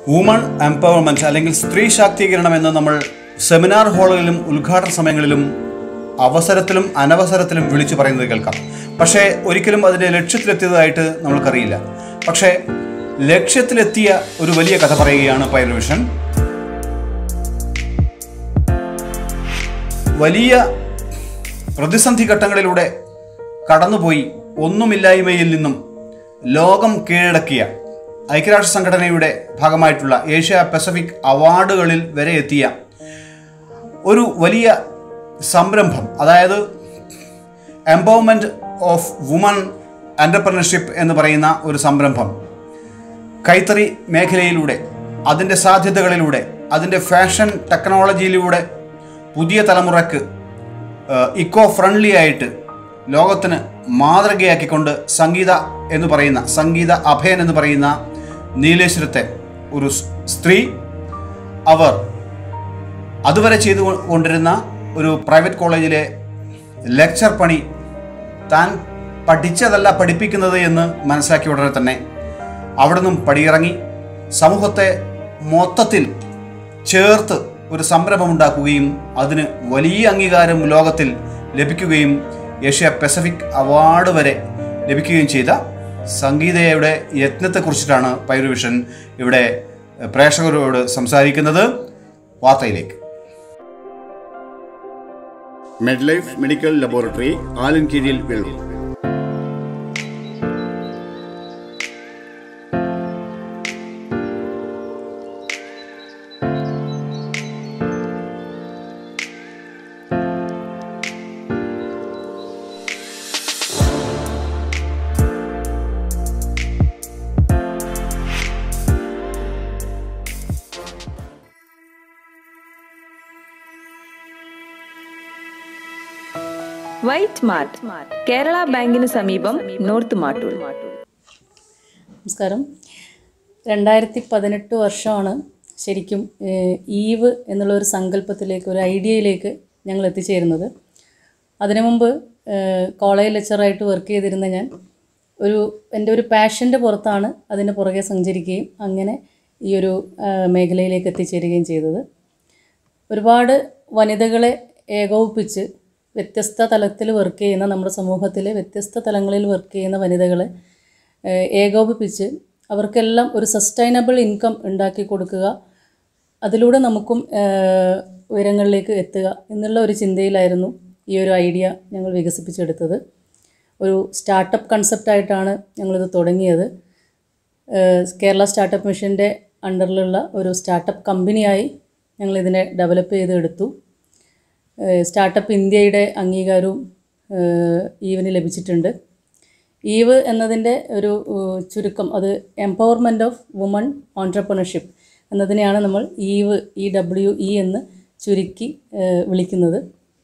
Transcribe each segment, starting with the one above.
woman empowerment അല്ലെങ്കിൽ സ്ത്രീ ശാക്തീകരണം എന്ന് നമ്മൾ സെമിനാർ ഹാളുകളിലും ഉദ്ഘാടന സമയങ്ങളിലും അവസരത്തിലും അനവസരത്തിലും വിളിച്ചു പറയുന്നത് കേൾക്കാം പക്ഷേ ഒരിക്കലും അതിൻ്റെ ലക്ഷ്യത്തിലെത്തിയതായിട്ട് നമ്മൾക്കറിയില്ല പക്ഷേ ലക്ഷ്യത്തിലെത്തിയ ഒരു വലിയ കഥ പറയുകയാണ് പൈറവിഷൻ വലിയ പ്രതിസന്ധി ഘട്ടങ്ങളിലൂടെ കടന്നുപോയി ഒന്നുമില്ലായ്മയിൽ നിന്നും ലോകം കീഴടക്കിയ ഐക്യരാഷ്ട്ര സംഘടനയുടെ ഭാഗമായിട്ടുള്ള ഏഷ്യ പസഫിക് അവാർഡുകളിൽ വരെ എത്തിയ ഒരു വലിയ സംരംഭം അതായത് എംപവർമെൻറ്റ് ഓഫ് വുമൺ എൻ്റർപ്രണർഷിപ്പ് എന്ന് പറയുന്ന ഒരു സംരംഭം കൈത്തറി മേഖലയിലൂടെ അതിൻ്റെ സാധ്യതകളിലൂടെ അതിൻ്റെ ഫാഷൻ ടെക്നോളജിയിലൂടെ പുതിയ തലമുറയ്ക്ക് ഇക്കോ ഫ്രണ്ട്ലി ആയിട്ട് ലോകത്തിന് മാതൃകയാക്കിക്കൊണ്ട് സംഗീത എന്ന് പറയുന്ന സംഗീത അഭയൻ എന്ന് പറയുന്ന നീലേശ്വരത്തെ ഒരു സ് സ്ത്രീ അവർ അതുവരെ ചെയ്തു കൊണ്ടിരുന്ന ഒരു പ്രൈവറ്റ് കോളേജിലെ ലെക്ചർ പണി താൻ പഠിച്ചതല്ല പഠിപ്പിക്കുന്നത് എന്ന് മനസ്സിലാക്കിയ ഉടനെ തന്നെ അവിടെ നിന്നും പടിയിറങ്ങി സമൂഹത്തെ മൊത്തത്തിൽ ചേർത്ത് ഒരു സംരംഭമുണ്ടാക്കുകയും അതിന് വലിയ അംഗീകാരം ലോകത്തിൽ ലഭിക്കുകയും ഏഷ്യ പസഫിക് അവാർഡ് വരെ ലഭിക്കുകയും ചെയ്ത സംഗീതയുടെ യത്നത്തെക്കുറിച്ചിട്ടാണ് പൈറുവിഷൻ ഇവിടെ പ്രേക്ഷകരോട് സംസാരിക്കുന്നത് വാർത്തയിലേക്ക് മെഡ്ലൈഫ് മെഡിക്കൽ ലബോറട്ടറി ആലൻകീഴിൽ വെള്ളൂർ വൈറ്റ് മാർട്ട് കേരള ബാങ്കിന് സമീപം നോർത്ത് മാട്ടൂർ നമസ്കാരം രണ്ടായിരത്തി പതിനെട്ട് വർഷമാണ് ശരിക്കും ഏഹ്, ഈവ് എന്നുള്ള ഒരു സങ്കല്പത്തിലേക്ക് ഒരു ഐഡിയയിലേക്ക് ഞങ്ങൾ എത്തിച്ചേരുന്നത് അതിനു മുമ്പ് ഏഹ്, കോളേജ് ലെക്ചറായിട്ട് വർക്ക് ചെയ്തിരുന്ന ഞാൻ ഒരു എൻ്റെ ഒരു പാഷൻ്റെ പുറത്താണ് അതിൻ്റെ പുറകെ സഞ്ചരിക്കുകയും അങ്ങനെ ഈ ഒരു ഏഹ്, മേഖലയിലേക്ക് എത്തിച്ചേരുകയും ചെയ്തത് ഒരുപാട് വനിതകളെ ഏകോപിപ്പിച്ച് വ്യത്യസ്ത തലത്തിൽ വർക്ക് ചെയ്യുന്ന നമ്മുടെ സമൂഹത്തിലെ വ്യത്യസ്ത തലങ്ങളിൽ വർക്ക് ചെയ്യുന്ന വനിതകളെ ഏഹ്, ഏകോപിപ്പിച്ച് അവർക്കെല്ലാം ഒരു സസ്റ്റൈനബിൾ ഇൻകം ഉണ്ടാക്കി കൊടുക്കുക അതിലൂടെ നമുക്കും ഏഹ്, ഉയരങ്ങളിലേക്ക് എത്തുക എന്നുള്ള ഒരു ചിന്തയിലായിരുന്നു ഈ ഒരു ഐഡിയ ഞങ്ങൾ വികസിപ്പിച്ചെടുത്തത് ഒരു സ്റ്റാർട്ടപ്പ് കൺസെപ്റ്റായിട്ടാണ് ഞങ്ങളിത് തുടങ്ങിയത് ഏഹ് കേരള സ്റ്റാർട്ടപ്പ് മിഷൻ്റെ അണ്ടറിലുള്ള ഒരു സ്റ്റാർട്ടപ്പ് കമ്പനിയായി ഞങ്ങളിതിനെ ഡെവലപ്പ് ചെയ്ത് എടുത്തു ഏഹ് സ്റ്റാർട്ടപ്പ് ഇന്ത്യയുടെ അംഗീകാരവും ഏഹ് ഈവിന് ലഭിച്ചിട്ടുണ്ട് ഈവ് എന്നതിൻ്റെ ഒരു ഏഹ് ചുരുക്കം അത് എംപവർമെൻറ്റ് ഓഫ് വുമൺ ഓൺട്രപ്രണർഷിപ്പ് എന്നതിനെയാണ് നമ്മൾ ഈവ് ഇ ഡബ്ല്യു ഇ എന്ന് ചുരുക്കി ഏഹ് വിളിക്കുന്നത്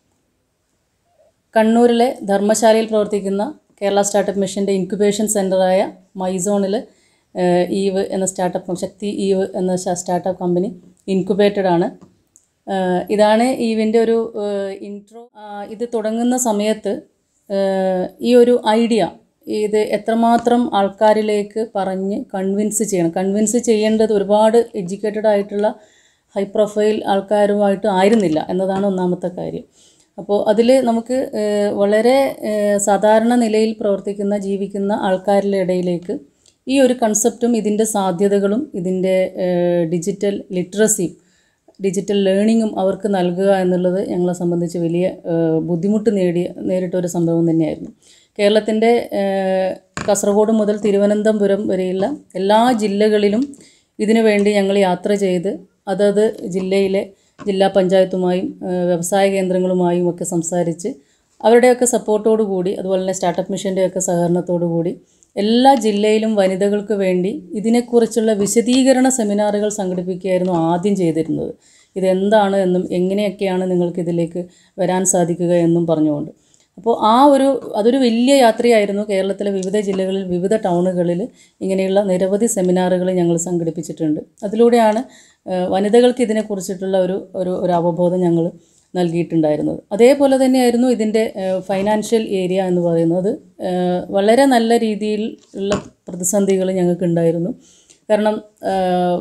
കണ്ണൂരിലെ ധർമ്മശാലയിൽ പ്രവർത്തിക്കുന്ന കേരള സ്റ്റാർട്ടപ്പ് മിഷൻ്റെ ഇൻക്യുബേഷൻ സെൻ്ററായ മൈസോണിൽ ഈവ് എന്ന സ്റ്റാർട്ടപ്പ് ശക്തി ഈവ് എന്ന സ്റ്റാർട്ടപ്പ് കമ്പനി ഇൻക്യുബേറ്റഡ് ആണ് ഏഹ് ഇതാണ് ഈവിൻ്റെ ഒരു ഇൻട്രോ ഇത് തുടങ്ങുന്ന സമയത്ത് ഏഹ് ഈ ഒരു ഐഡിയ ഇത് എത്രമാത്രം ആൾക്കാരിലേക്ക് പറഞ്ഞ് കൺവിൻസ് ചെയ്യണം കൺവിൻസ് ചെയ്യേണ്ടത് ഒരുപാട് എഡ്യൂക്കേറ്റഡ് ആയിട്ടുള്ള ഹൈ പ്രൊഫൈൽ ആൾക്കാരുമായിട്ട് ആയിരുന്നില്ല എന്നതാണ് ഒന്നാമത്തെ കാര്യം അപ്പോൾ അതിൽ നമുക്ക് ഏഹ്, വളരെ ഏഹ്, സാധാരണ നിലയിൽ പ്രവർത്തിക്കുന്ന ജീവിക്കുന്ന ആൾക്കാരുടെ ഇടയിലേക്ക് ഈ ഒരു കൺസെപ്റ്റും ഇതിൻ്റെ സാധ്യതകളും ഇതിൻ്റെ ഏഹ്, ഡിജിറ്റൽ ലിറ്ററസിയും ഡിജിറ്റൽ ലേണിങ്ങും അവർക്ക് നൽകുക എന്നുള്ളത് ഞങ്ങളെ സംബന്ധിച്ച് വലിയ ഏഹ്, ബുദ്ധിമുട്ട് നേടിയ നേരിട്ട ഒരു സംഭവം തന്നെയായിരുന്നു കേരളത്തിൻ്റെ ഏഹ്, കാസർഗോഡ് മുതൽ തിരുവനന്തപുരം വരെയുള്ള എല്ലാ ജില്ലകളിലും ഇതിനു വേണ്ടി ഞങ്ങൾ യാത്ര ചെയ്ത് അതത് ജില്ലയിലെ ജില്ലാ പഞ്ചായത്തുമായും ഏഹ്, വ്യവസായ കേന്ദ്രങ്ങളുമായും ഒക്കെ സംസാരിച്ച് അവരുടെയൊക്കെ സപ്പോർട്ടോടു കൂടി അതുപോലെ തന്നെ സ്റ്റാർട്ടപ്പ് മിഷൻ്റെയൊക്കെ സഹകരണത്തോടു കൂടി എല്ലാ ജില്ലയിലും വനിതകൾക്ക് വേണ്ടി ഇതിനെക്കുറിച്ചുള്ള വിശദീകരണ സെമിനാറുകൾ സംഘടിപ്പിക്കുകയായിരുന്നു ആദ്യം ചെയ്തിരുന്നത് ഇതെന്താണ് എന്നും എങ്ങനെയൊക്കെയാണ് നിങ്ങൾക്ക് ഇതിലേക്ക് വരാൻ സാധിക്കുക എന്നും പറഞ്ഞുകൊണ്ട് അപ്പോൾ ആ ഒരു അതൊരു വലിയ യാത്രയായിരുന്നു കേരളത്തിലെ വിവിധ ജില്ലകളിൽ വിവിധ ടൗണുകളിൽ ഇങ്ങനെയുള്ള നിരവധി സെമിനാറുകൾ ഞങ്ങൾ സംഘടിപ്പിച്ചിട്ടുണ്ട് അതിലൂടെയാണ് ഏഹ്, വനിതകൾക്ക് ഇതിനെക്കുറിച്ചിട്ടുള്ള ഒരു ഒരു ഒരു അവബോധം ഞങ്ങൾ നൽകിയിട്ടുണ്ടായിരുന്നത് അതേപോലെ തന്നെയായിരുന്നു ഇതിൻ്റെ ഫൈനാൻഷ്യൽ ഏരിയ എന്ന് പറയുന്നത് ഏഹ്, വളരെ നല്ല രീതിയിൽ ഉള്ള പ്രതിസന്ധികൾ ഞങ്ങൾക്കുണ്ടായിരുന്നു കാരണം ഏഹ്,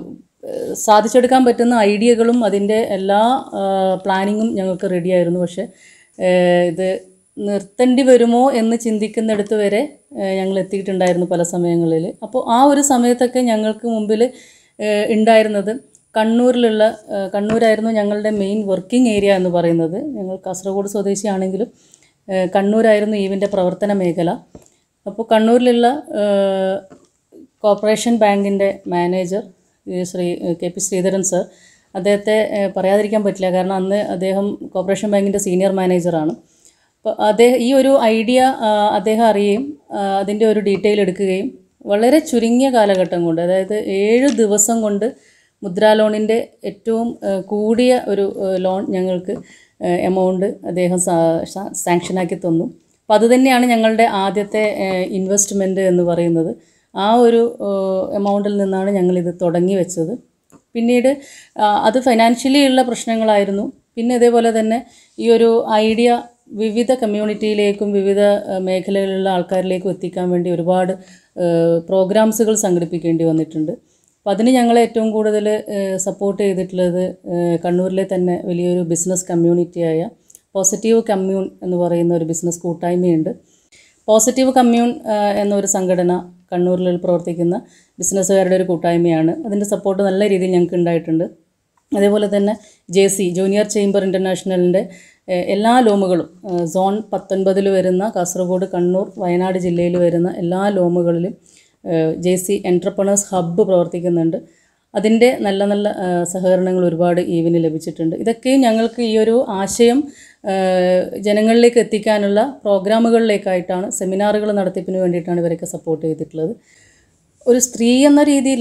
ഏഹ് സാധിച്ചെടുക്കാൻ പറ്റുന്ന ഐഡിയകളും അതിൻ്റെ എല്ലാ പ്ലാനിങ്ങും ഞങ്ങൾക്ക് റെഡിയായിരുന്നു പക്ഷേ ഏഹ് ഇത് നിർത്തേണ്ടി വരുമോ എന്ന് ചിന്തിക്കുന്നിടത്ത് വരെ ഏഹ് ഞങ്ങൾ എത്തിയിട്ടുണ്ടായിരുന്നു പല സമയങ്ങളിൽ അപ്പോൾ ആ ഒരു സമയത്തൊക്കെ ഞങ്ങൾക്ക് മുമ്പിൽ ഏഹ് ഉണ്ടായിരുന്നത് കണ്ണൂരിലുള്ള ഏഹ് കണ്ണൂരായിരുന്നു ഞങ്ങളുടെ മെയിൻ വർക്കിംഗ് ഏരിയ എന്ന് പറയുന്നത് ഞങ്ങൾ കാസർഗോഡ് സ്വദേശിയാണെങ്കിലും ഏഹ് കണ്ണൂരായിരുന്നു ഈവിൻ്റെ പ്രവർത്തന മേഖല അപ്പോൾ കണ്ണൂരിലുള്ള ഏഹ് കോർപ്പറേഷൻ ബാങ്കിൻ്റെ മാനേജർ ഈ Shri K P Sreedharan sir അദ്ദേഹത്തെ ഏഹ് പറയാതിരിക്കാൻ പറ്റില്ല കാരണം അന്ന് അദ്ദേഹം കോർപ്പറേഷൻ ബാങ്കിൻ്റെ സീനിയർ മാനേജറാണ് അപ്പോൾ അദ്ദേഹം ഈ ഒരു ഐഡിയ ആ, അദ്ദേഹം അറിയുകയും ആ, അതിൻ്റെ ഒരു ഡീറ്റെയിൽ എടുക്കുകയും വളരെ ചുരുങ്ങിയ കാലഘട്ടം കൊണ്ട് അതായത് ഏഴ് ദിവസം കൊണ്ട് മുദ്രാ ലോണിൻ്റെ ഏറ്റവും ആ, കൂടിയ ഒരു ആ, ലോൺ ഞങ്ങൾക്ക് എമൗണ്ട് അദ്ദേഹം സാ- സാ- സാങ്ഷനാക്കി തന്നു അപ്പോൾ അത് തന്നെയാണ് ഞങ്ങളുടെ ആദ്യത്തെ ഇൻവെസ്റ്റ്മെൻറ്റ് എന്ന് പറയുന്നത് ആ ഒരു എമൗണ്ടിൽ നിന്നാണ് ഞങ്ങളിത് തുടങ്ങി വെച്ചത് പിന്നീട് ആ, അത് ഫൈനാൻഷ്യലി ഉള്ള പ്രശ്നങ്ങളായിരുന്നു പിന്നെ ഇതേപോലെ തന്നെ ഈ ഒരു ഐഡിയ വിവിധ കമ്മ്യൂണിറ്റിയിലേക്കും വിവിധ ആ, മേഖലകളിലുള്ള ആൾക്കാരിലേക്കും എത്തിക്കാൻ വേണ്ടി ഒരുപാട് പ്രോഗ്രാംസുകൾ സംഘടിപ്പിക്കേണ്ടി വന്നിട്ടുണ്ട് അപ്പോൾ അതിന് ഞങ്ങളെ ഏറ്റവും കൂടുതൽ സപ്പോർട്ട് ചെയ്തിട്ടുള്ളത് ഏഹ് കണ്ണൂരിലെ തന്നെ വലിയൊരു ബിസിനസ് കമ്മ്യൂണിറ്റിയായ പോസിറ്റീവ് കമ്മ്യൂൺ എന്ന് പറയുന്ന ഒരു ബിസിനസ് കൂട്ടായ്മയുണ്ട് പോസിറ്റീവ് കമ്മ്യൂൺ ഏഹ് എന്നൊരു സംഘടന കണ്ണൂരിൽ പ്രവർത്തിക്കുന്ന ബിസിനസ്സുകാരുടെ ഒരു കൂട്ടായ്മയാണ് അതിൻ്റെ സപ്പോർട്ട് നല്ല രീതിയിൽ ഞങ്ങൾക്ക് ഉണ്ടായിട്ടുണ്ട് അതേപോലെ തന്നെ ജെ സി ജൂനിയർ ചേംബർ ഇൻ്റർനാഷണലിൻ്റെ ഏഹ് എല്ലാ ലോമുകളും ഏഹ് സോൺ പത്തൊൻപതിൽ വരുന്ന കാസർഗോഡ് കണ്ണൂർ വയനാട് ജില്ലയിൽ വരുന്ന എല്ലാ ലോമുകളിലും ജെ സി എൻ്റർപ്രണേഴ്സ് ഹബ്ബ് പ്രവർത്തിക്കുന്നുണ്ട് അതിൻ്റെ നല്ല നല്ല ആ, സഹകരണങ്ങൾ ഒരുപാട് ഈവിന് ലഭിച്ചിട്ടുണ്ട് ഇതൊക്കെയും ഞങ്ങൾക്ക് ഈ ഒരു ആശയം ആ, ജനങ്ങളിലേക്ക് എത്തിക്കാനുള്ള പ്രോഗ്രാമുകളിലേക്കായിട്ടാണ് സെമിനാറുകൾ നടത്തിപ്പിന് വേണ്ടിയിട്ടാണ് ഇവരൊക്കെ സപ്പോർട്ട് ചെയ്തിട്ടുള്ളത് ഒരു സ്ത്രീ എന്ന രീതിയിൽ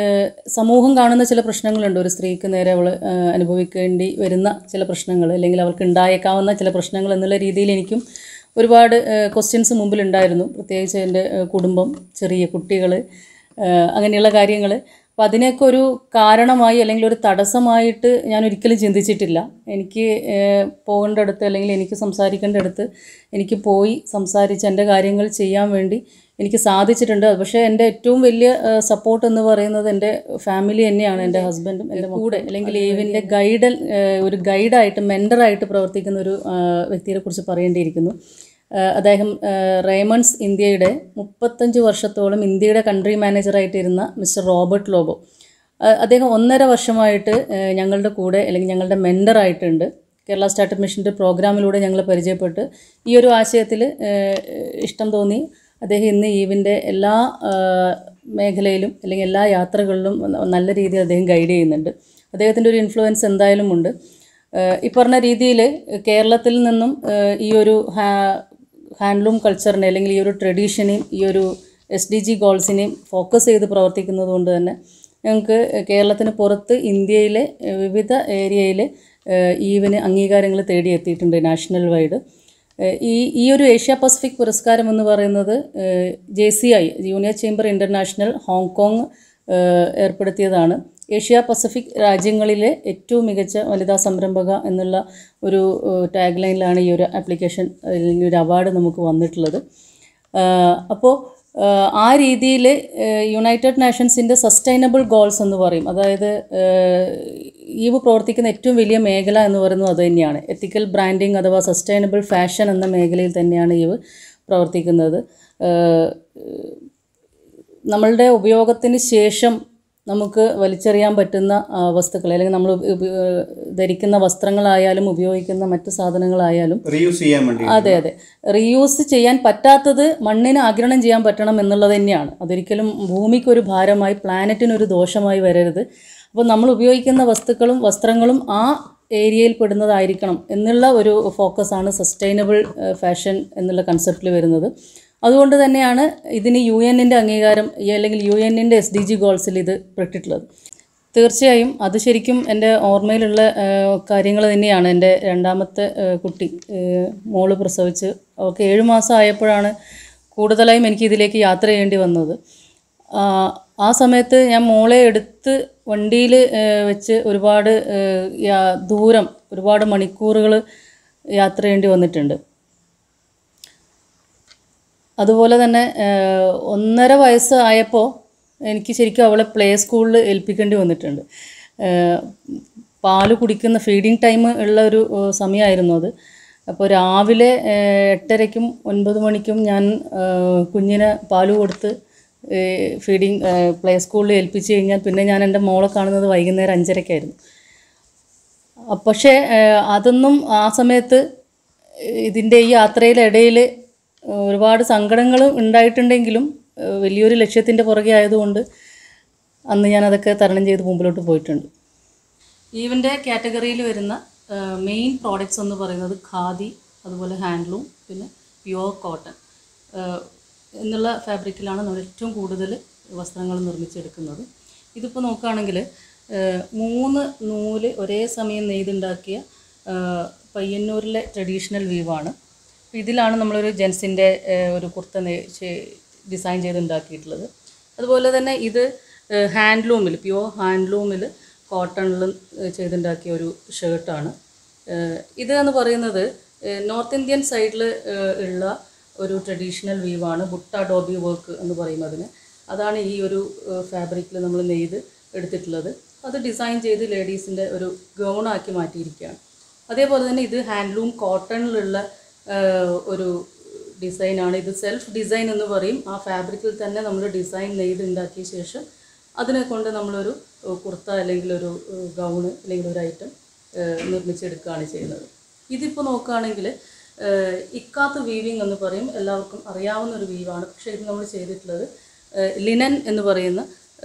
സമൂഹം കാണുന്ന ചില പ്രശ്നങ്ങളുണ്ട് ഒരു സ്ത്രീക്ക് നേരെ അവൾ അനുഭവിക്കേണ്ടി വരുന്ന ചില പ്രശ്നങ്ങൾ അല്ലെങ്കിൽ അവൾക്ക് ഉണ്ടായേക്കാവുന്ന ചില പ്രശ്നങ്ങൾ എന്നുള്ള രീതിയിൽ എനിക്കും ഒരുപാട് ക്വസ്റ്റ്യൻസ് മുമ്പിലുണ്ടായിരുന്നു പ്രത്യേകിച്ച് എൻ്റെ ഏഹ്, കുടുംബം ചെറിയ കുട്ടികൾ അങ്ങനെയുള്ള കാര്യങ്ങൾ അപ്പോൾ അതിനെയൊക്കെ ഒരു കാരണമായി അല്ലെങ്കിൽ ഒരു തടസ്സമായിട്ട് ഞാൻ ഒരിക്കലും ചിന്തിച്ചിട്ടില്ല എനിക്ക് ഏഹ്, പോകേണ്ടടുത്ത് അല്ലെങ്കിൽ എനിക്ക് സംസാരിക്കേണ്ടടുത്ത് എനിക്ക് പോയി സംസാരിച്ച് എൻ്റെ കാര്യങ്ങൾ ചെയ്യാൻ വേണ്ടി എനിക്ക് സാധിച്ചിട്ടുണ്ട് പക്ഷേ എൻ്റെ ഏറ്റവും വലിയ സപ്പോർട്ട് എന്ന് പറയുന്നത് എൻ്റെ ഫാമിലി തന്നെയാണ് എൻ്റെ ഹസ്ബൻഡും എൻ്റെ കൂടെ അല്ലെങ്കിൽ ഈവിൻ്റെ ഗൈഡൽ ഒരു ഗൈഡായിട്ട് മെൻറ്ററായിട്ട് പ്രവർത്തിക്കുന്ന ഒരു ആ, വ്യക്തിയെക്കുറിച്ച് പറയേണ്ടിയിരിക്കുന്നു ആ, അദ്ദേഹം ആ, റേമൺസ് ഇന്ത്യയുടെ മുപ്പത്തഞ്ച് വർഷത്തോളം ഇന്ത്യയുടെ കൺട്രി മാനേജറായിട്ടിരുന്ന മിസ്റ്റർ റോബർട്ട് ലോബോ ആ, അദ്ദേഹം ഒന്നര വർഷമായിട്ട് ആ, ഞങ്ങളുടെ കൂടെ അല്ലെങ്കിൽ ഞങ്ങളുടെ മെൻറ്ററായിട്ടുണ്ട് കേരള സ്റ്റാർട്ടപ്പ് മിഷൻ്റെ പ്രോഗ്രാമിലൂടെ ഞങ്ങൾ പരിചയപ്പെട്ട് ഈ ഒരു ആശയത്തിൽ ഇഷ്ടം തോന്നി അദ്ദേഹം ഇന്ന് ഈവിൻ്റെ എല്ലാ ആ, മേഖലയിലും അല്ലെങ്കിൽ എല്ലാ യാത്രകളിലും നല്ല രീതിയിൽ അദ്ദേഹം ഗൈഡ് ചെയ്യുന്നുണ്ട് അദ്ദേഹത്തിൻ്റെ ഒരു ഇൻഫ്ലുവൻസ് എന്തായാലും ഉണ്ട് ഏഹ് ഈ പറഞ്ഞ രീതിയിൽ കേരളത്തിൽ നിന്നും ഏഹ് ഈ ഒരു ഹാ ഹാൻഡ്ലൂം കൾച്ചറിനെ അല്ലെങ്കിൽ ഈ ഒരു ട്രഡീഷനെയും ഈ ഒരു എസ് ഡി ജി ഗോൾസിനെയും ഫോക്കസ് ചെയ്ത് പ്രവർത്തിക്കുന്നത് കൊണ്ട് തന്നെ ഞങ്ങൾക്ക് കേരളത്തിന് പുറത്ത് ഇന്ത്യയിലെ ഏഹ് വിവിധ ഏരിയയിൽ ഈവിന് അംഗീകാരങ്ങൾ തേടിയെത്തിയിട്ടുണ്ട് നാഷണൽ വൈഡ് ഏഹ് ഈ ഈ ഒരു ഏഷ്യ പസഫിക് പുരസ്കാരം എന്ന് പറയുന്നത് J C I junior chamber international Hong Kong ഏഹ് ഏർപ്പെടുത്തിയതാണ് ഏഷ്യ പസഫിക് രാജ്യങ്ങളിലെ ഏറ്റവും മികച്ച വനിതാ സംരംഭക എന്നുള്ള ഒരു ടാഗ് ലൈനിലാണ് ഈ ഒരു ആപ്ലിക്കേഷൻ അല്ലെങ്കിൽ ഒരു അവാർഡ് നമുക്ക് വന്നിട്ടുള്ളത് അപ്പോൾ ആ രീതിയിൽ യുണൈറ്റഡ് നാഷൻസിൻ്റെ സസ്റ്റൈനബിൾ ഗോൾസ് എന്ന് പറയും അതായത് ഈവ് പ്രവർത്തിക്കുന്ന ഏറ്റവും വലിയ മേഖല എന്ന് പറയുന്നത് അത് തന്നെയാണ് എത്തിക്കൽ ബ്രാൻഡിങ് അഥവാ സസ്റ്റൈനബിൾ ഫാഷൻ എന്ന മേഖലയിൽ തന്നെയാണ് ഈവ് പ്രവർത്തിക്കുന്നത് ഏഹ് നമ്മളുടെ ഉപയോഗത്തിന് ശേഷം നമുക്ക് വലിച്ചെറിയാൻ പറ്റുന്ന ആ, വസ്തുക്കൾ അല്ലെങ്കിൽ നമ്മൾ ഉപ- ഉപ- ധരിക്കുന്ന വസ്ത്രങ്ങളായാലും ഉപയോഗിക്കുന്ന മറ്റു സാധനങ്ങളായാലും റീയൂസ് ചെയ്യാൻ വേണ്ടി അതെ അതെ റീയൂസ് ചെയ്യാൻ പറ്റാത്തത് മണ്ണിന് ആഗിരണം ചെയ്യാൻ പറ്റണം എന്നുള്ളത് തന്നെയാണ് അതൊരിക്കലും ഭൂമിക്കൊരു ഭാരമായി പ്ലാനറ്റിനൊരു ദോഷമായി വരരുത് അപ്പോൾ നമ്മൾ ഉപയോഗിക്കുന്ന വസ്തുക്കളും വസ്ത്രങ്ങളും ആ ഏരിയയിൽ പെടുന്നതായിരിക്കണം എന്നുള്ള ഒരു ഫോക്കസാണ് സസ്റ്റൈനബിൾ ഫാഷൻ എന്നുള്ള കൺസെപ്റ്റിൽ വരുന്നത് അതുകൊണ്ട് തന്നെയാണ് ഇതിന് യു എന്നിൻ്റെ അംഗീകാരം ഈ അല്ലെങ്കിൽ യു എന്നിൻ്റെ എസ് ഡി ജി ഗോൾസിൽ ഇത് പെട്ടിട്ടുള്ളത് തീർച്ചയായും അത് ശരിക്കും എൻ്റെ ഓർമ്മയിലുള്ള കാര്യങ്ങൾ തന്നെയാണ് എൻ്റെ രണ്ടാമത്തെ ആ, കുട്ടി ആ, മോള് പ്രസവിച്ച് അവൾക്ക് ഏഴ് മാസം ആയപ്പോഴാണ് കൂടുതലായും എനിക്ക് ഇതിലേക്ക് യാത്ര ചെയ്യേണ്ടി വന്നത് ആ, ആ സമയത്ത് ഞാൻ മോളെ എടുത്ത് വണ്ടിയിൽ വെച്ച് ഒരുപാട് ആ, യാ- ദൂരം ഒരുപാട് മണിക്കൂറുകൾ യാത്ര ചെയ്യേണ്ടി വന്നിട്ടുണ്ട് അതുപോലെ തന്നെ ഏഹ്, ഒന്നര വയസ്സ് ആയപ്പോൾ എനിക്ക് ശരിക്കും അവളെ പ്ലേ സ്കൂളിൽ ഏൽപ്പിക്കേണ്ടി വന്നിട്ടുണ്ട് ഏഹ് പാല് കുടിക്കുന്ന ഫീഡിങ് ടൈം ഉള്ള ഒരു ഏഹ് സമയമായിരുന്നു അത് അപ്പോൾ രാവിലെ ഏഹ് എട്ടരയ്ക്കും ഒൻപത് മണിക്കും ഞാൻ ഏഹ് കുഞ്ഞിന് പാല് കൊടുത്ത് ഫീഡിങ് പ്ലേ സ്കൂളിൽ ഏൽപ്പിച്ച് കഴിഞ്ഞാൽ പിന്നെ ഞാൻ എൻ്റെ മോളെ കാണുന്നത് വൈകുന്നേരം അഞ്ചരയ്ക്കായിരുന്നു അ- പക്ഷേ ഏഹ് അതൊന്നും ആ സമയത്ത് ഇതിൻ്റെ ഈ യാത്രയിലെ ഇടയിൽ ഒരുപാട് സങ്കടങ്ങളും ഉണ്ടായിട്ടുണ്ടെങ്കിലും ഏഹ് വലിയൊരു ലക്ഷ്യത്തിൻ്റെ പുറകെ ആയതുകൊണ്ട് അന്ന് ഞാനതൊക്കെ തരണം ചെയ്ത് മുമ്പിലോട്ട് പോയിട്ടുണ്ട് ഈവൻ്റെ കാറ്റഗറിയിൽ വരുന്ന മെയിൻ പ്രോഡക്റ്റ്സ് എന്ന് പറയുന്നത് ഖാദി അതുപോലെ ഹാൻഡ്ലൂം പിന്നെ പ്യുവർ കോട്ടൺ എന്നുള്ള ഫാബ്രിക്കിലാണ് നമ്മൾ ഏറ്റവും കൂടുതൽ വസ്ത്രങ്ങൾ നിർമ്മിച്ചെടുക്കുന്നത് ഇതിപ്പോൾ നോക്കുകയാണെങ്കിൽ മൂന്ന് നൂല് ഒരേ സമയം നെയ്തുണ്ടാക്കിയ ആ, പയ്യന്നൂരിലെ ട്രഡീഷണൽ വീവാണ് അപ്പോൾ ഇതിലാണ് നമ്മളൊരു ജെൻസിൻ്റെ ഒരു കുർത്ത നെ- ചെ- ഡിസൈൻ ചെയ്തുണ്ടാക്കിയിട്ടുള്ളത് അതുപോലെ തന്നെ ഇത് ഹാൻഡ്ലൂമിൽ പ്യുവർ ഹാൻഡ്ലൂമിൽ കോട്ടണിൽ ചെയ്തുണ്ടാക്കിയ ഒരു ഷർട്ടാണ് ഇത് എന്ന് പറയുന്നത് ഏഹ് നോർത്ത് ഇന്ത്യൻ സൈഡിൽ ഉള്ള ഒരു ട്രഡീഷണൽ വീവാണ് ബുട്ട ഡോബി വർക്ക് എന്ന് പറയുന്നതിന് അതാണ് ഈ ഒരു ഫാബ്രിക്കിൽ നമ്മൾ നെയ്ത് എടുത്തിട്ടുള്ളത് അത് ഡിസൈൻ ചെയ്ത് ലേഡീസിൻ്റെ ഒരു ഗൗണാക്കി മാറ്റിയിരിക്കുകയാണ് അതേപോലെ തന്നെ ഇത് ഹാൻഡ്ലൂം കോട്ടണിലുള്ള ഒരു ഡിസൈനാണ് ഇത് സെൽഫ് ഡിസൈൻ എന്ന് പറയും ആ ഫാബ്രിക്കിൽ തന്നെ നമ്മൾ ഡിസൈൻ നെയ്ത് ഉണ്ടാക്കിയ ശേഷം അതിനെ കൊണ്ട് നമ്മളൊരു ഏഹ്, കുർത്ത അല്ലെങ്കിൽ ഒരു ഗൗണ് അല്ലെങ്കിൽ ഒരു ഐറ്റം നിർമ്മിച്ചെടുക്കുകയാണ് ചെയ്യുന്നത് ഇതിപ്പോൾ നോക്കുകയാണെങ്കിൽ ഇക്കാത്ത് വീവിങ് എന്ന് പറയും എല്ലാവർക്കും അറിയാവുന്ന ഒരു വീവാണ് പക്ഷേ ഇത് നമ്മൾ ചെയ്തിട്ടുള്ളത് ലിനൻ എന്ന് പറയുന്ന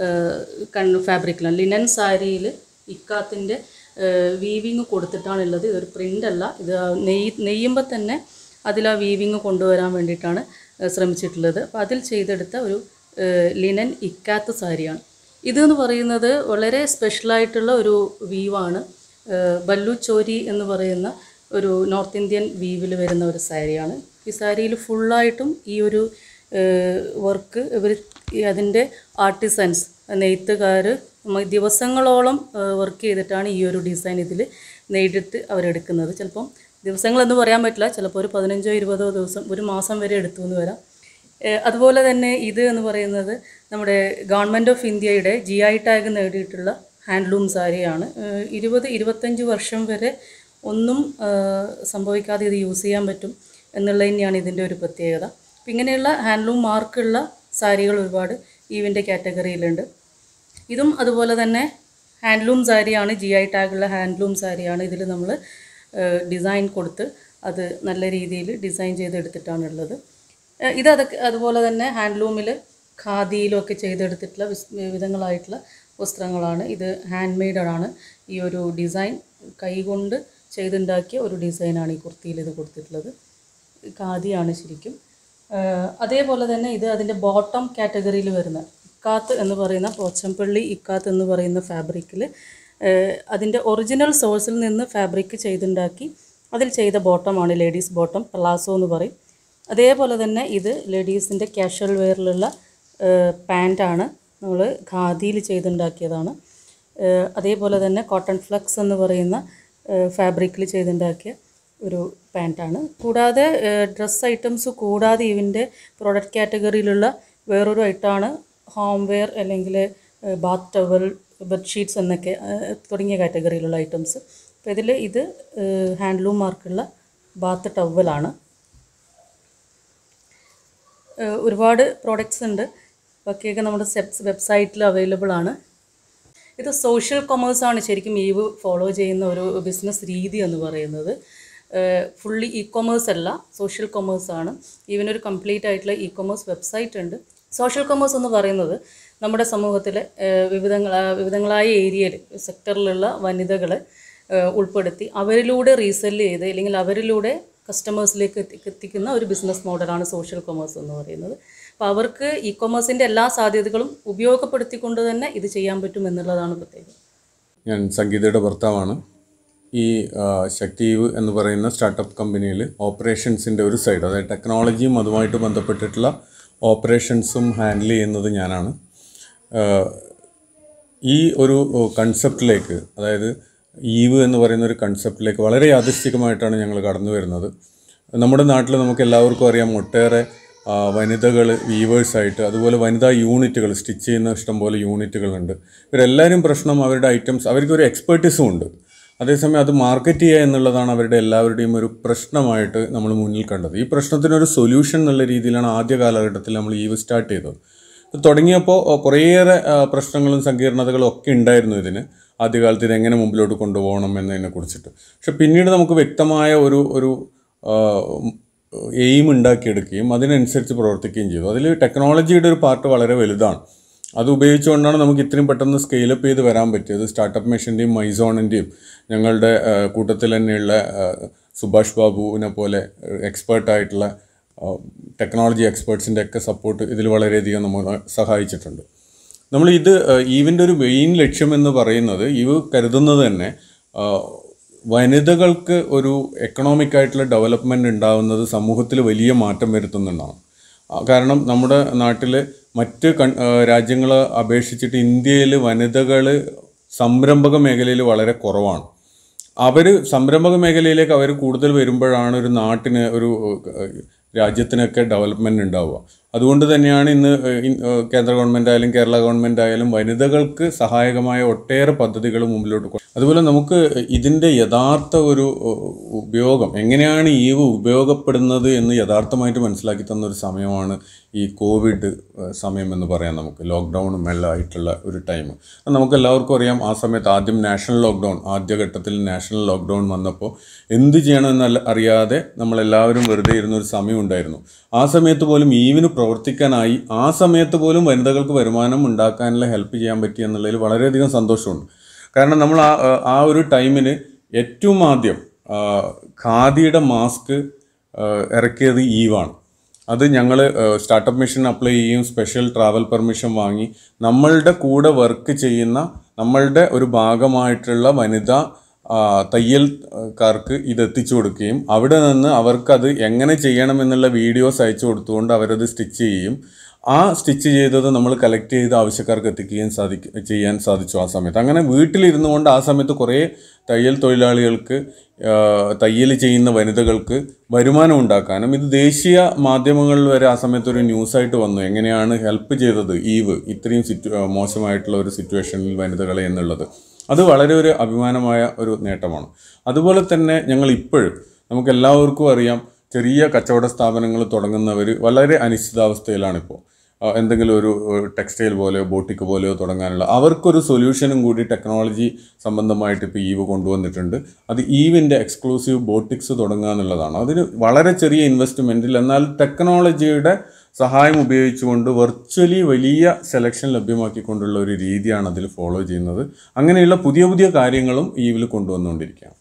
കൺ ഫാബ്രിക്കിലാണ് ലിനൻ സാരിയിൽ ഇക്കാത്തിൻ്റെ വീവിങ് കൊടുത്തിട്ടാണുള്ളത് ഇതൊരു പ്രിൻ്റ് അല്ല ഇത് നെയ് നെയ്യുമ്പോൾ തന്നെ അതിൽ ആ വീവിങ് കൊണ്ടുവരാൻ വേണ്ടിയിട്ടാണ് ഏഹ് ശ്രമിച്ചിട്ടുള്ളത് അപ്പോൾ അതിൽ ചെയ്തെടുത്ത ഒരു ഏഹ് ലിനൻ ഇക്കാത്ത് സാരിയാണ് ഇതെന്ന് പറയുന്നത് വളരെ സ്പെഷ്യലായിട്ടുള്ള ഒരു വീവാണ് ഏഹ് ബല്ലു ചോരി എന്ന് പറയുന്ന ഒരു നോർത്ത് ഇന്ത്യൻ വീവിൽ വരുന്ന ഒരു സാരിയാണ് ഈ സാരിയിൽ ഫുള്ളായിട്ടും ഈ ഒരു വർക്ക് ഇവർ അതിൻ്റെ ആർട്ടിസൻസ് നെയ്ത്തുകാർ ദിവസങ്ങളോളം വർക്ക് ചെയ്തിട്ടാണ് ഈ ഒരു ഡിസൈൻ ഇതിൽ നെയ്തിട്ട് അവരെടുക്കുന്നത് ചിലപ്പം ദിവസങ്ങളെന്ന് പറയാൻ പറ്റില്ല ചിലപ്പോൾ ഒരു പതിനഞ്ചോ ഇരുപതോ ദിവസം ഒരു മാസം വരെ എടുത്തു എന്ന് വരാം ഏഹ് അതുപോലെ തന്നെ ഇത് എന്ന് പറയുന്നത് നമ്മുടെ ഗവൺമെൻറ് ഓഫ് ഇന്ത്യയുടെ ജി ഐ ടാഗ് നേടിയിട്ടുള്ള ഹാൻഡ്ലൂം സാരിയാണ് ഏഹ് ഇരുപത് ഇരുപത്തഞ്ച് വർഷം വരെ ഒന്നും ഏഹ് സംഭവിക്കാതെ ഇത് യൂസ് ചെയ്യാൻ പറ്റും എന്നുള്ളത് തന്നെയാണ് ഇതിൻ്റെ ഒരു പ്രത്യേകത അപ്പം ഇങ്ങനെയുള്ള ഹാൻഡ്ലൂം മാർക്കുള്ള സാരികൾ ഒരുപാട് ഈവിൻ്റെ കാറ്റഗറിയിലുണ്ട് ഇതും അതുപോലെ തന്നെ ഹാൻഡ്ലൂം സാരിയാണ് ജി ഐ ടാഗുള്ള ഹാൻഡ്ലൂം സാരിയാണ് ഇതിൽ നമ്മൾ ഡിസൈൻ കൊടുത്ത് അത് നല്ല രീതിയിൽ ഡിസൈൻ ചെയ്തെടുത്തിട്ടാണുള്ളത് ഏഹ് ഇത് അതൊക്കെ അതുപോലെ തന്നെ ഹാൻഡ്ലൂമിൽ ഖാദിയിലും ഒക്കെ ചെയ്തെടുത്തിട്ടുള്ള വിസ് വിവിധങ്ങളായിട്ടുള്ള വസ്ത്രങ്ങളാണ് ഇത് ഹാൻഡ് മെയ്ഡാണ് ഈ ഒരു ഡിസൈൻ കൈകൊണ്ട് ചെയ്തുണ്ടാക്കിയ ഒരു ഡിസൈനാണ് ഈ കുർത്തിയിൽ ഇത് കൊടുത്തിട്ടുള്ളത് ഖാദിയാണ് ശരിക്കും ആഹ് അതേപോലെ തന്നെ ഇത് അതിൻ്റെ ബോട്ടം കാറ്റഗറിയിൽ വരുന്ന ഇക്കാത്ത് എന്ന് പറയുന്ന പോച്ചമ്പള്ളി ഇക്കാത്ത് എന്ന് പറയുന്ന ഫാബ്രിക്കിൽ അതിൻ്റെ ഒറിജിനൽ സോഴ്സിൽ നിന്ന് ഫാബ്രിക് ചെയ്തുണ്ടാക്കി അതിൽ ചെയ്ത ബോട്ടമാണ് ലേഡീസ് ബോട്ടം പ്ലാസോ എന്ന് പറയും അതേപോലെ തന്നെ ഇത് ലേഡീസിൻ്റെ കാഷ്വൽ വെയറിലുള്ള പാൻറ്റാണ് നമ്മൾ ഖാദിയിൽ ചെയ്തുണ്ടാക്കിയതാണ് ഏഹ് അതേപോലെ തന്നെ കോട്ടൺ ഫ്ലക്സ് എന്ന് പറയുന്ന ഫാബ്രിക്കിൽ ചെയ്തുണ്ടാക്കിയ ഒരു പാൻറ്റാണ് കൂടാതെ ഡ്രസ് ഐറ്റംസ് കൂടാതെ ഇതിൻ്റെ പ്രോഡക്റ്റ് കാറ്റഗറിയിലുള്ള വേറൊരു ഐറ്റമാണ് ഹോം വെയർ അല്ലെങ്കിൽ ബാത്ത് ടവൽ ബെഡ്ഷീറ്റ്സ് എന്നൊക്കെ ഏഹ് തുടങ്ങിയ കാറ്റഗറിയിലുള്ള ഐറ്റംസ് അപ്പോൾ ഇതിൽ ഇത് ഹാൻഡ്ലൂം മാർക്കുള്ള ബാത്ത് ടവലാണ് ഏഹ് ഒരുപാട് പ്രോഡക്റ്റ്സ് ഉണ്ട് ബാക്കിയൊക്കെ നമ്മുടെ സെപ്സ് വെബ്സൈറ്റിൽ അവൈലബിൾ ആണ് ഇത് സോഷ്യൽ കൊമേഴ്സ് ആണ് ശരിക്കും ഈവ് ഫോളോ ചെയ്യുന്ന ഒരു ബിസിനസ് രീതി എന്ന് പറയുന്നത് ഫുള്ളി ഇ കൊമേഴ്സ് അല്ല സോഷ്യൽ കൊമേഴ്സ് ആണ് ഈവനൊരു കംപ്ലീറ്റ് ആയിട്ടുള്ള ഇ കൊമേഴ്സ് വെബ്സൈറ്റ് ഉണ്ട് സോഷ്യൽ കൊമേഴ്സ് എന്ന് പറയുന്നത് നമ്മുടെ സമൂഹത്തിലെ ഏഹ് വിവിധങ്ങള വിവിധങ്ങളായ ഏരിയയിൽ സെക്ടറിലുള്ള വനിതകളെ ഏഹ് ഉൾപ്പെടുത്തി അവരിലൂടെ റീസെല് ചെയ്ത് അല്ലെങ്കിൽ അവരിലൂടെ കസ്റ്റമേഴ്സിലേക്ക് എത്തി എത്തിക്കുന്ന ഒരു ബിസിനസ് മോഡലാണ് സോഷ്യൽ കൊമേഴ്സ് എന്ന് പറയുന്നത് അപ്പോൾ അവർക്ക് ഇ കൊമേഴ്സിൻ്റെ എല്ലാ സാധ്യതകളും ഉപയോഗപ്പെടുത്തിക്കൊണ്ട് തന്നെ ഇത് ചെയ്യാൻ പറ്റും എന്നുള്ളതാണ് പ്രത്യേകത ഞാൻ സംഗീതയുടെ ഭർത്താവാണ് ഈ ആ, ശക്തീവ് എന്ന് പറയുന്ന സ്റ്റാർട്ടപ്പ് കമ്പനിയിൽ ഓപ്പറേഷൻസിൻ്റെ ഒരു സൈഡ് അതായത് ടെക്നോളജിയും അതുമായിട്ട് ബന്ധപ്പെട്ടിട്ടുള്ള ഓപ്പറേഷൻസും ഹാൻഡിൽ ചെയ്യുന്നത് ഞാനാണ് ആ, ഈ ഒരു കൺസെപ്റ്റിലേക്ക് അതായത് ഈവ് എന്ന് പറയുന്ന ഒരു കൺസെപ്റ്റിലേക്ക് വളരെ യാദൃശ്ചികമായിട്ടാണ് ഞങ്ങൾ കടന്നു വരുന്നത് നമ്മുടെ നാട്ടിൽ നമുക്ക് എല്ലാവർക്കും അറിയാം ഒട്ടേറെ വനിതകൾ വീവേഴ്സായിട്ട് അതുപോലെ വനിതാ യൂണിറ്റുകൾ സ്റ്റിച്ച് ചെയ്യുന്ന ഇഷ്ടംപോലെ യൂണിറ്റുകളുണ്ട് ഇവരെല്ലാവരും പ്രശ്നം അവരുടെ ഐറ്റംസ് അവർക്കൊരു എക്സ്പേർട്ടീസും ഉണ്ട് അതേസമയം അത് മാർക്കറ്റ് ചെയ്യുക എന്നുള്ളതാണ് അവരുടെ എല്ലാവരുടെയും ഒരു പ്രശ്നമായിട്ട് നമ്മൾ മുന്നിൽ കണ്ടത് ഈ പ്രശ്നത്തിനൊരു സൊല്യൂഷൻ എന്നുള്ള രീതിയിലാണ് ആദ്യ കാലഘട്ടത്തിൽ നമ്മൾ ഈവ് സ്റ്റാർട്ട് ചെയ്തത് ഇത് തുടങ്ങിയപ്പോൾ അഹ് കുറേയേറെ അഹ് പ്രശ്നങ്ങളും സങ്കീർണതകളും ഒക്കെ ഉണ്ടായിരുന്നു ഇതിന് ആദ്യകാലത്ത് ഇത് എങ്ങനെ മുമ്പിലോട്ട് കൊണ്ടുപോകണം എന്നതിനെ കുറിച്ചിട്ട് പക്ഷെ പിന്നീട് നമുക്ക് വ്യക്തമായ ഒരു ഒരു എയിം ഉണ്ടാക്കിയെടുക്കുകയും അതിനനുസരിച്ച് പ്രവർത്തിക്കുകയും ചെയ്തു അതിൽ ടെക്നോളജിയുടെ ഒരു പാർട്ട് വളരെ വലുതാണ് അത് ഉപയോഗിച്ചുകൊണ്ടാണ് നമുക്ക് ഇത്രയും പെട്ടെന്ന് സ്കെയിലപ്പ് ചെയ്ത് വരാൻ പറ്റിയത് സ്റ്റാർട്ടപ്പ് മെഷീൻ്റെയും മൈസോണിൻ്റെയും ഞങ്ങളുടെ ആ, കൂട്ടത്തിൽ തന്നെയുള്ള ആ, സുഭാഷ് ബാബുവിനെ പോലെ എക്സ്പേർട്ടായിട്ടുള്ള ടെക്നോളജി എക്സ്പേർട്സിൻ്റെ ഒക്കെ സപ്പോർട്ട് ഇതിൽ വളരെയധികം നമ്മൾ സഹായിച്ചിട്ടുണ്ട് നമ്മൾ ഇത് ഈവിൻ്റെ ഒരു മെയിൻ ലക്ഷ്യം എന്ന് പറയുന്നത് ഇവ് കരുതുന്നത് തന്നെ ആ, വനിതകൾക്ക് ഒരു എക്കണോമിക് ആയിട്ടുള്ള ഡെവലപ്മെൻറ്റ് ഉണ്ടാവുന്നത് സമൂഹത്തിൽ വലിയ മാറ്റം വരുത്തുന്നുണ്ടാണ് ആ, കാരണം നമ്മുടെ നാട്ടിൽ മറ്റ് കൺ രാജ്യങ്ങളെ അപേക്ഷിച്ചിട്ട് ഇന്ത്യയിൽ വനിതകൾ സംരംഭക മേഖലയിൽ വളരെ കുറവാണ് അവർ സംരംഭക മേഖലയിലേക്ക് അവർ കൂടുതൽ വരുമ്പോഴാണ് ഒരു നാട്ടിന് ഒരു ഏഹ്, രാജ്യത്തിനൊക്കെ ഡെവലപ്മെൻറ്റ് ഉണ്ടാവുക അതുകൊണ്ട് തന്നെയാണ് ഇന്ന് ഏഹ്, ഇൻ- ഏഹ്, കേന്ദ്ര ഗവൺമെൻറ് ആയാലും കേരള ഗവൺമെൻറ് ആയാലും വനിതകൾക്ക് സഹായകമായ ഒട്ടേറെ പദ്ധതികൾ മുമ്പിലോട്ട് കൊ- അതുപോലെ നമുക്ക് ഇതിൻ്റെ യഥാർത്ഥ ഒരു ഏഹ്, ഉപയോഗം എങ്ങനെയാണ് ഈവ് ഉപയോഗപ്പെടുന്നത് എന്ന് യഥാർത്ഥമായിട്ട് മനസ്സിലാക്കി തന്ന ഒരു സമയമാണ് ഈ കോവിഡ് ഏഹ്, സമയം എന്ന് പറയാം നമുക്ക് ലോക്ക്ഡൗണും എല്ലാം ആയിട്ടുള്ള ഒരു ടൈം നമുക്ക് എല്ലാവർക്കും അറിയാം ആ സമയത്ത് ആദ്യം നാഷണൽ ലോക്ക്ഡൗൺ ആദ്യഘട്ടത്തിൽ നാഷണൽ ലോക്ക്ഡൗൺ വന്നപ്പോൾ എന്ത് ചെയ്യണമെന്ന് അറിയാതെ നമ്മളെല്ലാവരും വെറുതെ ഇരുന്ന ഒരു സമയം ഉണ്ടായിരുന്നു ആ സമയത്ത് പോലും ഈവിന് പ്രവർത്തിക്കാനായി ആ സമയത്ത് പോലും വനിതകൾക്ക് വരുമാനം ഉണ്ടാക്കാനുള്ള ഹെൽപ്പ് ചെയ്യാൻ പറ്റി എന്നുള്ളതിൽ വളരെയധികം സന്തോഷമുണ്ട് കാരണം നമ്മൾ ആ ആ ഒരു ടൈമിന് ഏറ്റവും ആദ്യം ആ, ഖാദിയുടെ മാസ്ക് ഇറക്കിയത് ഈവാണ് അത് ഞങ്ങൾ സ്റ്റാർട്ടപ്പ് മിഷൻ അപ്ലൈ ചെയ്യും സ്പെഷ്യൽ ട്രാവൽ പെർമിഷൻ വാങ്ങി നമ്മളുടെ കൂടെ വർക്ക് ചെയ്യുന്ന നമ്മളുടെ ഒരു ഭാഗമായിട്ടുള്ള വനിതാ ആ, തയ്യൽക്കാർക്ക് ഇത് എത്തിച്ചു കൊടുക്കുകയും അവിടെ നിന്ന് അവർക്കത് എങ്ങനെ ചെയ്യണമെന്നുള്ള വീഡിയോസ് അയച്ചു കൊടുത്തുകൊണ്ട് അവരത് സ്റ്റിച്ച് ചെയ്യും ആ സ്റ്റിച്ച് ചെയ്തത് നമ്മൾ കളക്ട് ചെയ്ത് ആവശ്യക്കാർക്ക് എത്തിക്കുകയും സാധിക്കും ചെയ്യാൻ സാധിച്ചു ആ സമയത്ത് അങ്ങനെ വീട്ടിലിരുന്നു കൊണ്ട് ആ സമയത്ത് കുറേ തയ്യൽ തൊഴിലാളികൾക്ക് ആ, തയ്യൽ ചെയ്യുന്ന വനിതകൾക്ക് വരുമാനം ഉണ്ടാക്കാനും ഇത് ദേശീയ മാധ്യമങ്ങളിൽ വരെ ആ സമയത്ത് ഒരു ന്യൂസായിട്ട് വന്നു എങ്ങനെയാണ് ഹെൽപ്പ് ചെയ്തത് ഈവ് ഇത്രയും സിറ്റു ആ, മോശമായിട്ടുള്ള ഒരു സിറ്റുവേഷനിൽ വനിതകളെ എന്നുള്ളത് അത് വളരെ ഒരു അഭിമാനമായ ഒരു നേട്ടമാണ് അതുപോലെ തന്നെ ഞങ്ങൾ ഇപ്പോഴും നമുക്ക് എല്ലാവർക്കും അറിയാം ചെറിയ കച്ചവട സ്ഥാപനങ്ങൾ തുടങ്ങുന്നവർ വളരെ അനിശ്ചിതാവസ്ഥയിലാണിപ്പോൾ ആ, എന്തെങ്കിലും ഒരു ടെക്സ്റ്റൈൽ പോലെയോ ബോട്ടിക്ക് പോലെയോ തുടങ്ങാനുള്ള അവർക്കൊരു സൊല്യൂഷനും കൂടി ടെക്നോളജി സംബന്ധമായിട്ട് ഇപ്പോൾ ഈവ് കൊണ്ടുവന്നിട്ടുണ്ട് അത് ഈവിൻ്റെ എക്സ്ക്ലൂസീവ് ബോട്ടിക്സ് തുടങ്ങുക എന്നുള്ളതാണ് അതിന് വളരെ ചെറിയ ഇൻവെസ്റ്റ്മെൻറ്റിൽ എന്നാൽ ടെക്നോളജിയുടെ സഹായം ഉപയോഗിച്ചുകൊണ്ട് വെർച്വലി വലിയ സെലക്ഷൻ ലഭ്യമാക്കിക്കൊണ്ടുള്ള ഒരു രീതിയാണ് അതിൽ ഫോളോ ചെയ്യുന്നത് അങ്ങനെയുള്ള പുതിയ പുതിയ കാര്യങ്ങളും ഈവിൽ കൊണ്ടുവന്നുകൊണ്ടിരിക്കുകയാണ്